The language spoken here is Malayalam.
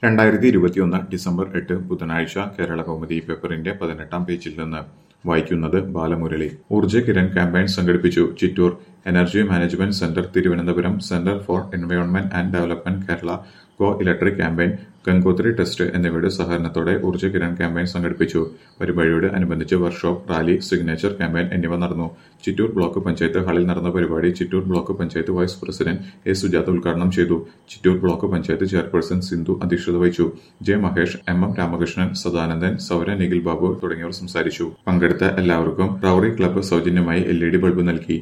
രണ്ടായിരത്തി ഇരുപത്തിയൊന്ന് ഡിസംബർ എട്ട് ബുധനാഴ്ച കേരള കൗമുദി പേപ്പറിന്റെ പതിനെട്ടാം പേജിൽ നിന്ന് വായിക്കുന്നത് ബാലമുരളി ഊർജ്ജ കിരൺ ക്യാമ്പയിൻ സംഘടിപ്പിച്ചു Chittur energy management centre Thiruvananthapuram centre for environment and development Kerala go electric campaign Gangotri test എന്നിവയുടെ സഹകരണത്തോടെ ഊർജ്ജ കിരൺ ക്യാമ്പയിൻ സംഘടിപ്പിച്ചു പരിപാടിയോട് അനുബന്ധിച്ച് വർക്ക്ഷോപ്പ് റാലി സിഗ്നേച്ചർ ക്യാമ്പയിൻ എന്നിവ നടന്നു ചിറ്റൂർ ബ്ലോക്ക് പഞ്ചായത്ത് ഹാളിൽ നടന്ന പരിപാടി Chittur block panchayat vice president A Sujatha ഉദ്ഘാടനം ചെയ്തു ചിറ്റൂർ ബ്ലോക്ക് പഞ്ചായത്ത് ചെയർപേഴ്സൺ സിന്ധു അധ്യക്ഷത വഹിച്ചു J Mahesh M M Ramakrishnan Sadanandan Saura Nikhil Babu തുടങ്ങിയവർ സംസാരിച്ചു പങ്കെടുത്ത എല്ലാവർക്കും റൌറി ക്ലബ്ബ് സൗജന്യമായി എൽ ഇ ഡി ബൾബ് നൽകി